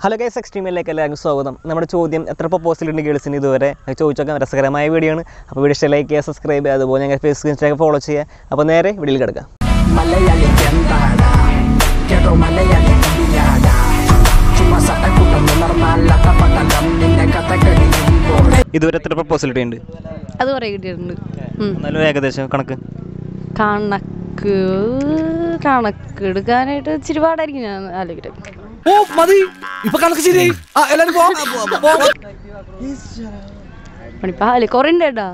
Hello guys എക്സ്ട്രീമിലേക്ക് എല്ലാവർക്കും സ്വാഗതം നമ്മുടെ ചോദ്യം എത്ര പ്രപ്പോസൽ ഉണ്ട് ഗേൾസിന് ഇതുവരെ അത് ചോദിച്ചൊക്കെ രസകരമായ വീഡിയോ ആണ് അപ്പോൾ വീഡിയോ ഇഷ്ടം ലൈക്ക് ചെയ്യുക സബ്സ്ക്രൈബ് ചെയ്യുക അതുപോലെ ഞങ്ങൾ ഫേസ്ബുക്ക് ഇൻസ്റ്റാഗ്രാം ഫോളോ ചെയ്യുക അപ്പോൾ നേരെ വീഡിയോയിൽ കിടക്കാം മലയാളി എന്താടാ കേട്ടോ മലയാളി കവിയാടാ ചുമ്മാ സട്ടക്കൂട്ടം നിലർന്നാൽ അട്ടപ്പട്ടം നിന്റെ കഥ കഴിയുമ്പോൾ ഇതുവരെ എത്ര പ്രപ്പോസൽ ഉണ്ട് അത് കുറേ കിട്ടിയിട്ടുണ്ട് ഉം. എന്നാലും ഏകദേശം കണക്ക് കണക്ക് കണക്ക് എടുക്കാനായിട്ട് ഇച്ചിരി പാടായിരിക്കും ഞാൻ ആലോചിക്കട്ടെ ഓ മതി ഇപ്പൊ കണക്ക് ശരിയായി ആ എല്ലാരും പോ ആ, പോ, പോ. പണിപ്പാല് കുറേ ഉണ്ട് കേട്ടാ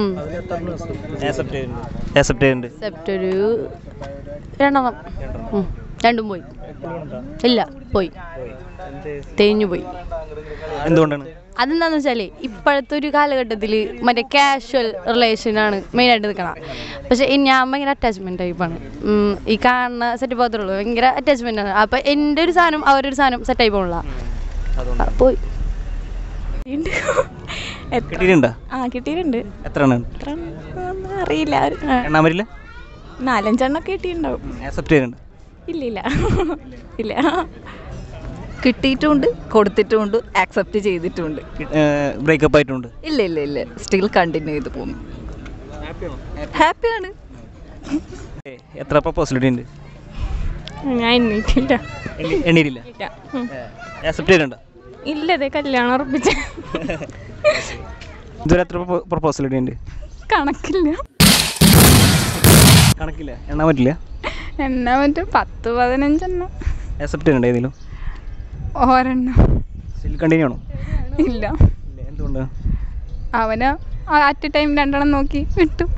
ആക്സെപ്റ്റ് ചെയ്യുന്നുണ്ട് സെപ്റ്റ് ഒരു രണ്ടെണ്ണം ഉം. രണ്ടും പോയി ഇല്ല പോയി തേഞ്ഞു പോയി എന്തുകൊണ്ടാണ് അതെന്താന്ന് വെച്ചാല് ഇപ്പോഴത്തെ ഒരു കാലഘട്ടത്തിൽ മറ്റേ കാഷ്വൽ റിലേഷനാണ് മെയിനായിട്ട് നിൽക്കണം പക്ഷെ ഞാൻ ഭയങ്കര അറ്റാച്ച്മെന്റ് ടൈപ്പാണ് ഈ കാണുന്ന സെറ്റ് മാത്രമേ ഉള്ളൂ ഭയങ്കര അറ്റാച്ച്മെന്റ് ആണ് അപ്പൊ എൻ്റെ ഒരു സാധനം അവരൊരു സാധനം സെറ്റായി പോകണില്ല പോയി കിട്ടിയിട്ടുണ്ടോ ആ കിട്ടിയിട്ടുണ്ട് എത്ര എണ്ണം എത്ര ഒന്നും അറിയില്ല ഒരു- ആ, എണ്ണാൻ പറ്റില്ല നാലഞ്ചെണ്ണൊക്കെ കിട്ടിയിട്ടുണ്ടാവും ആക്സെപ്റ്റ് ചെയ്യുന്നുണ്ട് ഇല്ല ഇല്ല ഇല്ല കിട്ടിയിട്ടുമുണ്ട് കൊടുത്തിട്ടുമുണ്ട് ആക്സെപ്റ്റ് ചെയ്തിട്ടുമുണ്ട് ബ്രേക്കപ്പ് ആയിട്ടുണ്ട് ഇല്ല ഇല്ല ഇല്ല സ്റ്റിൽ കണ്ടിന്യൂ ചെയ്ത് പോകുന്നു ഹാപ്പിയാണ് ഏ, എത്ര പ്രപ്പോസൽ ഉണ്ട് ഞാൻ എണ്ണീറ്റില്ല എണ്ണി- എണ്ണീരില്ല ഇല്ല ഉം. ആക്സെപ്റ്റ് ചെയ്യുന്നുണ്ടോ ഇല്ല അതെ കല്യാണം ഉറപ്പിച്ച ഇതുവരെ എത്ര പ്രപ്പോസൽ ഉണ്ട് കണക്കില്ല കണക്കില്ല എണ്ണാൻ പറ്റില്ല എന്നാ മറ്റേ പത്ത് പതിനഞ്ചെണ്ണം ആക്സെപ്റ്റ് ചെയ്യുന്നുണ്ടോ ഏതെങ്കിലും ഒരെണ്ണം സ്റ്റിൽ കണ്ടിന്യൂ ആണോ ഇല്ല ഇല്ല എന്തുകൊണ്ട് അവന് അറ്റ് ടൈം രണ്ടെണ്ണം നോക്കി വിട്ടു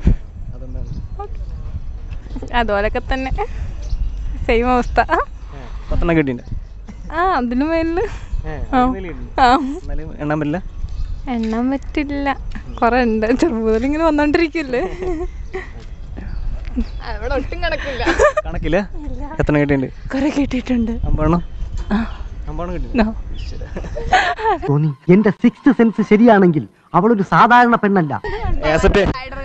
അതുപോലൊക്കെ തന്നെ സെയിം അവസ്ഥ പത്തെണ്ണം കിട്ടിയിട്ടുണ്ട് ആ അതിന് മേലില് ആ. ആ എന്നാലും എണ്ണാൻ പറ്റില്ല എണ്ണാൻ പറ്റില്ല കുറെ ഉണ്ട് ചെറുപ്പത്തിൽ ഇങ്ങനെ വന്നോണ്ടിരിക്കില്ലേ അവിടെ ഒട്ടും കണക്കില്ല കണക്കില്ല എത്ര കിട്ടിയിട്ടുണ്ട് കുറെ കിട്ടിയിട്ടുണ്ട് അമ്പെണ്ണം അമ്പെണ്ണം കിട്ടി തോന്നി എന്റെ സിക്സ് സെൻസ് ശരിയാണെങ്കിൽ അവളൊരു സാധാരണ പെണ്ണല്ല ആക്സെപ്റ്റ്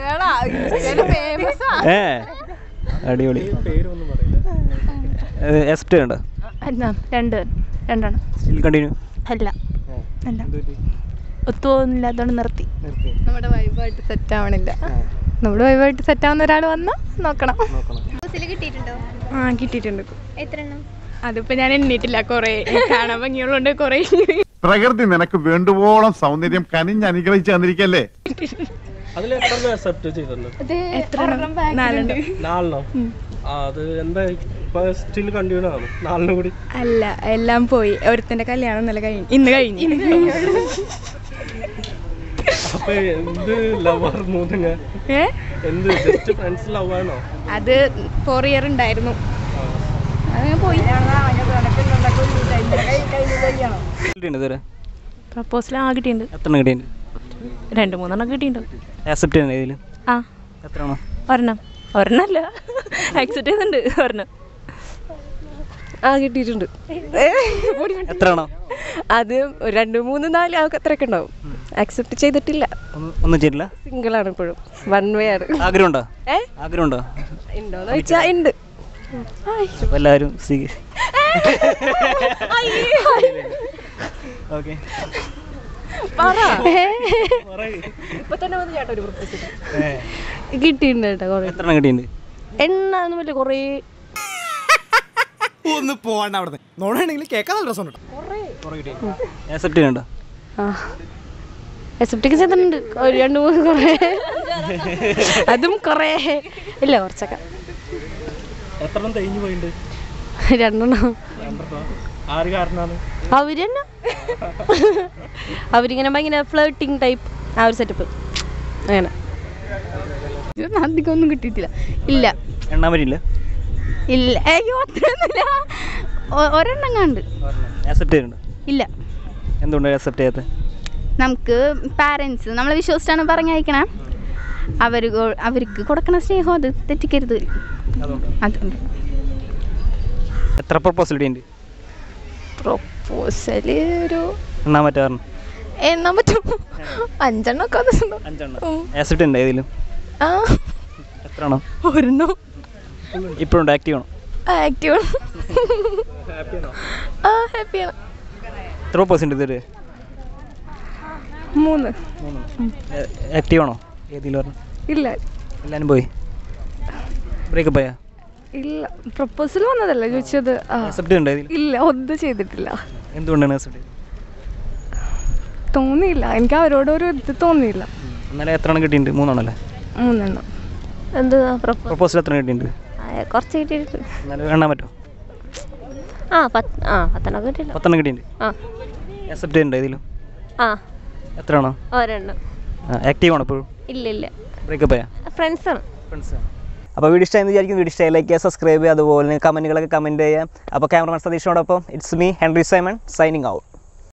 ഏ അടിപൊളി ആക്സെപ്റ്റ് ചെയ്യണ്ട രണ്ട് രണ്ടെണ്ണം സ്റ്റിൽ കണ്ടിന്യൂ അല്ല അല്ല ഒത്തുപോകുന്നില്ല അതുകൊണ്ട് നിർത്തി നമ്മുടെ വൈബായിട്ട് സെറ്റ് ആവണില്ല നമ്മുടെ വൈബായിട്ട് സെറ്റ് ആവുന്ന ഒരാൾ വന്നാൽ നോക്കണം ആ കിട്ടിയിട്ടുണ്ട് എത്ര എണ്ണം അതിപ്പോ ഞാൻ എണ്ണീട്ടില്ല കൊറേ കാണാൻ ഭംഗിയുള്ളതുകൊണ്ട് കൊറേ പ്രകൃതി നിനക്ക് വേണ്ടുവോളം സൗന്ദര്യം കനിഞ്ഞ് അനുഗ്രഹിച്ചു തന്നിരിക്കല്ലേ എത്ര നാലുണ്ട് നാലെണ്ണം ആ, അത് എന്താ ഇപ്പൊ സ്റ്റിൽ കണ്ടിന്യൂ ആണ് നാലിനും കൂടി അല്ല എല്ലാം പോയി ഒരുത്തിന്റെ കല്യാണം ഇന്നലെ കഴിഞ്ഞു ഇന്ന് കഴിഞ്ഞു അപ്പൊ എന്ത് ലവായിരുന്നു നിങ്ങൾ ഏ എന്ത് ജസ്റ്റ് ഫ്രണ്ട്സ് ലവ് ആണോ അത് ഫോർ ഇയർ ഉണ്ടായിരുന്നു അങ്ങനെ പോയി കിട്ടിയിട്ടുണ്ട് ഇതുവരെ പ്രപ്പോസൽ ആ കിട്ടിയിട്ടുണ്ട് എത്ര കിട്ടിയിട്ടുണ്ട് രണ്ട് മൂന്നെണ്ണം കിട്ടിയിട്ടുണ്ട് ആക്സെപ്റ്റ് ചെയ്യണ്ട ഏതിലും ആ എത്ര ആണോ ഒരെണ്ണം ഒരെണ്ണല്ല ആക്സെപ്റ്റ് ചെയ്യുന്നുണ്ട് ഒരെണ്ണം ആ കിട്ടിയിട്ടുണ്ട് എത്ര ആണോ അത് ഒരു രണ്ട് മൂന്ന് നാല് ആൾക്ക് അത്രയൊക്കെ ഉണ്ടാവും ആക്സെപ്റ്റ് ചെയ്തിട്ടില്ല ഒന്നും ഒന്നും ചെയ്തില്ല സിംഗിൾ ആണ് ഇപ്പോഴും വൺ വേ ആണ് ആഗ്രഹമുണ്ടോ ഏ? ആഗ്രഹമുണ്ടോ ഉണ്ടോന്ന് ചോദിച്ചാൽ ഉണ്ട് അപ്പോൾ എല്ലാവരും സ്വീക ഓക്കെ ഇപ്പൊ തന്നെ വന്ന് ചേട്ടാ ഒരു പ്രപ്പോസൽ കിട്ടിയിട്ടുണ്ട് കേട്ടോ കുറേ എത്ര എണ്ണം കിട്ടിയിട്ടുണ്ട് എണ്ണ ഒന്നും പറ്റില്ല കുറേ ഒന്ന് പോവാണ്ട് അവിടെ നോടാണെങ്കിൽ കേൾക്കാൻ നല്ല രസമുണ്ട് ആക്സെപ്റ്റ് ചെയ്യണ്ടോ ആ അക്സെപ്റ്റൊക്കെ ചെയ്തിട്ടുണ്ട് ഒരു രണ്ട് മൂന്ന് കുറേ അതും കുറേ ഇല്ല കുറച്ചൊക്കെ എത്ര എണ്ണം തേഞ്ഞു പോയിട്ടുണ്ട് രണ്ടെണ്ണം രണ്ടെണ്ണം ആര് കാരണമാണ് അവര് തന്നെ അവരിങ്ങനെ ഭയങ്കര ഫ്ലേട്ടിങ് ടൈപ്പ് ആ ഒരു സെറ്റപ്പ് അങ്ങനെ ഇത് അധികം ഒന്നും കിട്ടിയിട്ടില്ല ഇല്ല എണ്ണാൻ പറ്റില്ല ഇല്ല അയ്യോ അത്രയൊന്നുമില്ല ഒ- ഒരെണ്ണം കണ്ട് ആക്സെപ്റ്റ് ചെയ്യുന്നുണ്ടോ ഇല്ല എന്തുകൊണ്ടാണ് ആക്സെപ്റ്റ് ചെയ്യാത്തത് നമുക്ക് പാരൻസ് നമ്മളെ വിശ്വസിച്ചാണ് പറഞ്ഞയക്കണേ അവർ അവർക്ക് കൊടുക്കണ സ്നേഹം അത് തെറ്റിക്കരുത് അതുകൊണ്ട് എത്ര പ്രപ്പോസൽ കിട്ടിയിട്ടുണ്ട് പ്രൊപ്പോസൽ ഒരു എണ്ണാൻ പറ്റാറുണ്ട് എന്നാ പറ്റും അഞ്ചെണ്ണം ഒക്കെ വന്നിട്ടുണ്ടോ അഞ്ചെണ്ണം ആക്സെപ്റ്റ് ഉണ്ട് ഏതിലും ആ എത്ര ആണോ ഒരെണ്ണം ഇപ്പോഴുണ്ട് ആക്റ്റീവ് ആണോ ആക്റ്റീവ് ആ ഹാപ്പിയാണ് എത്ര പ്രപ്പോസ് ഉണ്ട് ഇതുവരെ മൂന്ന് ആക്റ്റീവ് ആണോ ഏതെങ്കിലും പറഞ്ഞു ഇല്ല എല്ലാവരും പോയി ബ്രേക്കപ്പ് ആയാ ഇല്ല പ്രപ്പോസൽ വന്നതല്ല ചോദിച്ചത് ആ അക്സെപ്റ്റ് ഉണ്ട് ഇതിൽ ഇല്ല ഒന്നും ചെയ്തിട്ടില്ല എന്തുകൊണ്ടാണ് അക്സെപ്റ്റ് ചെയ്തത് തോന്നിയില്ല എനിക്ക് അവരോടൊരു ഇത് തോന്നിയില്ല എന്നാലും എത്ര എണ്ണം കിട്ടിയിട്ടുണ്ട് മൂന്നെണ്ണല്ലേ മൂന്നെണ്ണം എന്ത് പ്രപ്പോസൽ എത്ര കിട്ടിയിട്ടുണ്ട് കുറച്ച് കിട്ടിയിട്ട് എന്നാലും എണ്ണാൻ പറ്റുമോ ആ പത്ത് ആ പത്തെണ്ണം കിട്ടിയില്ല പത്തെണ്ണം കിട്ടിയിട്ടുണ്ട് ആ അക്സെപ്റ്റ് ചെയ്യുന്നുണ്ട് ഇതിലും ആ എത്ര ആണോ ഒരെണ്ണം ആക്റ്റീവ് ആണോ ഇപ്പോഴും ഇല്ല ഇല്ല ബ്രേക്കപ്പ് ആയാ ഫ്രണ്ട്സാണ് ഫ്രണ്ട്സ് അപ്പോൾ വീഡിയോ ഇഷ്ടമായെന്ന് വിചാരിക്കും വീഡിയോ ഇഷ്ടമായി ലൈക്ക് ചെയ്യുക സബ്സ്ക്രൈബ് ചെയ്യുക അതുപോലെ കമൻറ്റുകളൊക്കെ കമൻറ്റ് ചെയ്യുക അപ്പോൾ ക്യാമറമാൻ സതീഷിനോടൊപ്പം it's me Henry Simon signing out